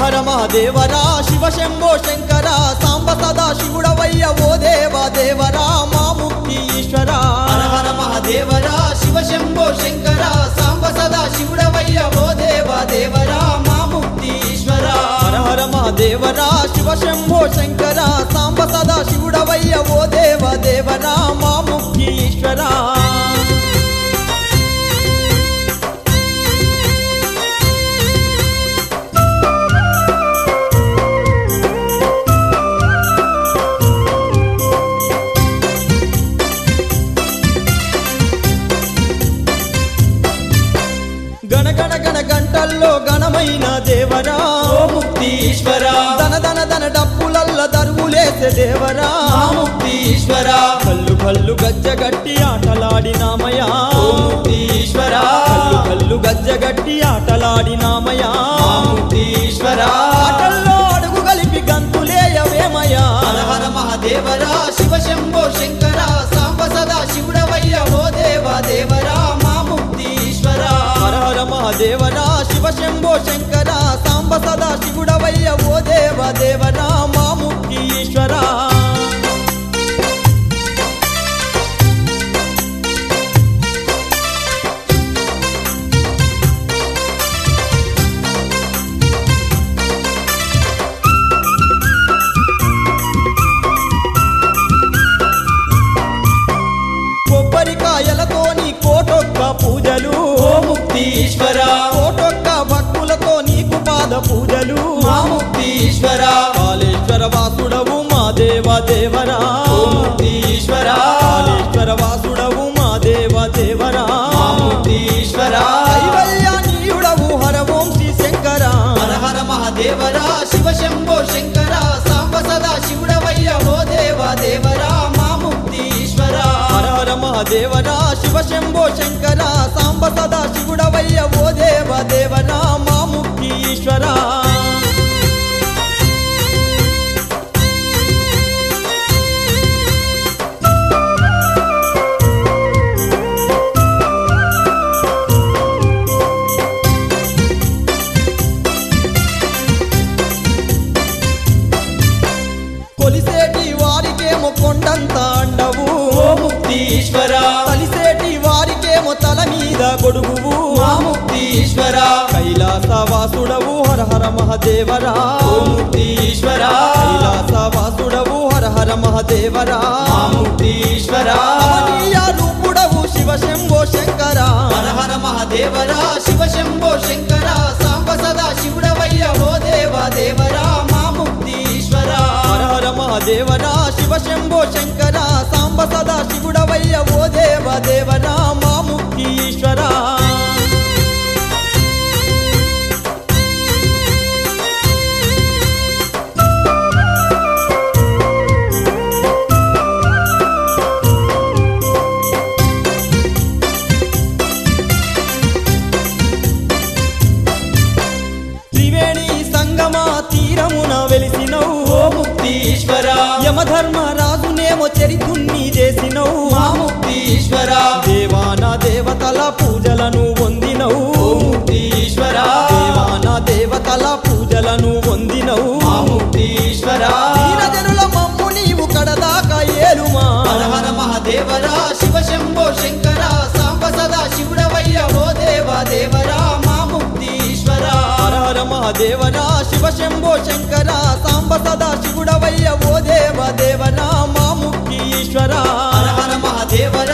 హర మహాదేవరా శివ శంభో శంకర సాంబ సదా శివుడవయ్య ఓ దేవ దేవరా మా ముక్తి ఈశ్వర హర హర మహాదేవరా శివ శంభో శంకర సాంబ సదా శివుడవయ్య ఓ దేవ దేవరా మా ముక్తి ఈశ్వర హర హర మహాదేవరా శివ శంభో శంకర సాంబ సదా శివుడవయ్య ఓ దేవ దేవరా మా ముక్తి ఈశ్వర గణ గణ గణ గంటల్లో గణమైన దేవరా ఓ ముక్తి ఈశ్వర దన దన దన డప్పులల్ల దరువులేసే దేవరా మా ముక్తి ఈశ్వర కల్లు కల్లు గజ్జగట్టి ఆటలాడినామయా ఓ ముక్తి ఈశ్వర కల్లు కల్లు గజ్జగట్టి ఆటలాడినామయా మా ముక్తి ఈశ్వర ఆటల్లో అడుగు కలిపి గంతులేయవేమయా హర హర మహాదేవరా శివ శంభో శంకర సాంబ సదా శివుడవయ్య ఓ దేవ దేవరా మా ముక్తి ఈశ్వర హర హర మహాదేవరా శివ శంభో శంకర సాంబ సదా శివుడవయ్య ఓ దేవ దేవరా మా ముక్తి ఈశ్వరా కొబ్బరికాయలతోని కోటొక్క పూజలు ఓ ముక్తి ఈశ్వర కోటొక్క భక్తులతో నీకు పాద పూజలు మా ముక్తి ఈశ్వర కాళేశ్వర వాసుడవు మా దేవ దేవరా ఓ ముక్తి ఈశ్వర కాళేశ్వర వాసుడవు మా దేవ దేవరా మా ముక్తి ఈశ్వర కైవల్యానీయుడవు హర ఓం శ్రీ శంకర హర హర మహాదేవరా శివ శంభో శంకర సాంబ సదా శివుడవయ్య ఓ దేవ దేవరా మా ముక్తి ఈశ్వర హర హర మహాదేవరా శివ శంభో శంకర సాంబ సదా శివుడవయ్య ఓ దేవ దేవరా మా ముక్తి ఈశ్వరా కొలిసేటి వారికేమో కొండంత అండవు ఓ ముక్తి ఈశ్వర కలిసేటి వారికేమో తల మీద గొడుగువు మా ముక్తి ఈశ్వర కైలాసవాసుడవు హర హర మహదేవరా ఓ ముక్తి ఈశ్వర కైలాసవాసుడవు హర హర మహదేవరా మా ముక్తి ఈశ్వర కమనీయ రూపుడవు శివ శంభో శంకర హర హర మహాదేవరా శివ శంభో శంకర సాంబ సదా శివుడవయ్య ఓ దేవ దేవరా మా ముక్తి ఈశ్వర హర హర మహదేవరా శివ శంభో శంకర సాంబ సదా శివుడవయ్య ఓ దేవ దేవరా మా ముక్తి ఈశ్వరా త్రివేణి సంగమ తీరమున వెలిసినవు ఓ ముక్తి ఈశ్వర యమధర్మరాజునేమో చరితుణ్ణి చేసినవు మా ముక్తి ఈశ్వర దేవాన దేవతల పూజలను పొందినవు ఓ ముక్తి ఈశ్వర దేవాన దేవతల పూజలను పొందినవు మా ముక్తి ఈశ్వర దీనజనుల మమ్ము నీవు కడదాకా ఏలుమా హర హర మహాదేవరా శివ శంభో శంకర సాంబ సదా శివుడవయ్య ఓ దేవ దేవరా మా ముక్తి ఈశ్వర హర హర మహాదేవరా శివ శంభో శంకర సాంబ సదా శివుడవయ్య ఓ దేవ దేవరా మా ముక్తి ఈశ్వర హర హర మహాదేవరా